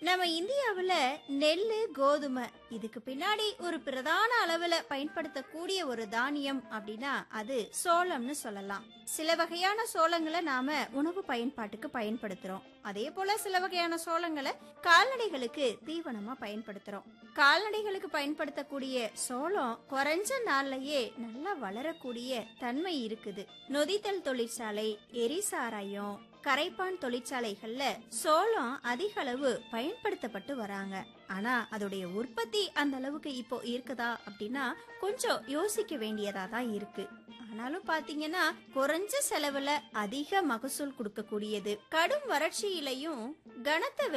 நம்ம இந்தியாவுல நெல்லு கோதுமை இதுக்கு பின்னாடி ஒரு பிரதான அளவுல பயன்படுத்தக்கூடிய ஒரு தானியம் அப்படின்னா அது சோளம்னு சொல்லலாம் சில வகையான சோளங்களை நாம உணவு பயன்பாட்டுக்கு பயன்படுத்துறோம் அதே போல சில வகையான சோளங்களை கால்நடைகளுக்கு தீவனமா பயன்படுத்துறோம் கால்நடைகளுக்கு பயன்படுத்தக்கூடிய சோளம் குறைஞ்ச நாள்லயே நல்லா வளரக்கூடிய தன்மை இருக்குது நொதித்தல் தொழிற்சாலை எரிசாராயம் கரைப்பான் தொழிற்சாலைகள்ல சோளம் அதிக அளவு பயன்படுத்தப்பட்டு வராங்க ஆனா அதோடைய உற்பத்தி அந்த அளவுக்கு இப்போ இருக்குதா அப்படின்னா கொஞ்சம் யோசிக்க வேண்டியதா தான் இருக்கு ஆனாலும் பாத்தீங்கன்னா குறைஞ்ச செலவுல அதிக மகசூல் கொடுக்கக்கூடியது கடும் வறட்சியிலையும் கனத்த